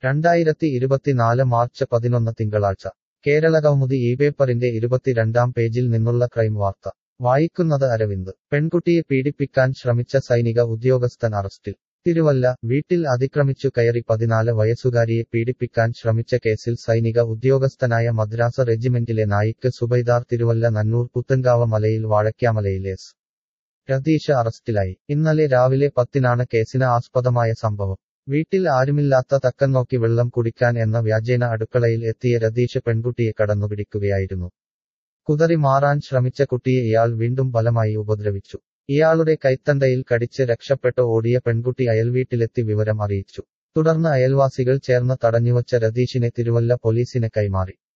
രണ്ടായിരത്തി ഇരുപത്തിനാല് മാർച്ച് പതിനൊന്ന് തിങ്കളാഴ്ച കേരള കൗമുദി ഈ പേപ്പറിന്റെ ഇരുപത്തിരണ്ടാം പേജിൽ നിന്നുള്ള ക്രൈം വാർത്ത വായിക്കുന്നത് അരവിന്ദ് പെൺകുട്ടിയെ പീഡിപ്പിക്കാൻ ശ്രമിച്ച സൈനിക ഉദ്യോഗസ്ഥൻ അറസ്റ്റിൽ തിരുവല്ല വീട്ടിൽ അതിക്രമിച്ചു കയറി പതിനാല് വയസ്സുകാരിയെ പീഡിപ്പിക്കാൻ ശ്രമിച്ച കേസിൽ സൈനിക ഉദ്യോഗസ്ഥനായ മദ്രാസ് റെജിമെന്റിലെ നായിക്ക് സുബൈദാർ തിരുവല്ല നന്നൂർ പുത്തൻകാവ് മലയിൽ വാഴയ്ക്കാമലയിൽ എസ് രതീഷ് അറസ്റ്റിലായി ഇന്നലെ രാവിലെ പത്തിനാണ് കേസിന് ആസ്പദമായ സംഭവം വീട്ടിൽ ആരുമില്ലാത്ത തക്കം നോക്കി വെള്ളം കുടിക്കാൻ എന്ന വ്യാജേന അടുക്കളയിൽ എത്തിയ രതീഷ് പെൺകുട്ടിയെ കടന്നുപിടിക്കുകയായിരുന്നു കുതറി മാറാൻ ശ്രമിച്ച കുട്ടിയെ ഇയാൾ വീണ്ടും ബലമായി ഉപദ്രവിച്ചു ഇയാളുടെ കൈത്തണ്ടയിൽ കടിച്ച് രക്ഷപ്പെട്ട് ഓടിയ പെൺകുട്ടി അയൽവീട്ടിലെത്തി വിവരം അറിയിച്ചു തുടർന്ന് അയൽവാസികൾ ചേർന്ന് തടഞ്ഞുവച്ച രതീഷിനെ തിരുവല്ല പോലീസിന് കൈമാറി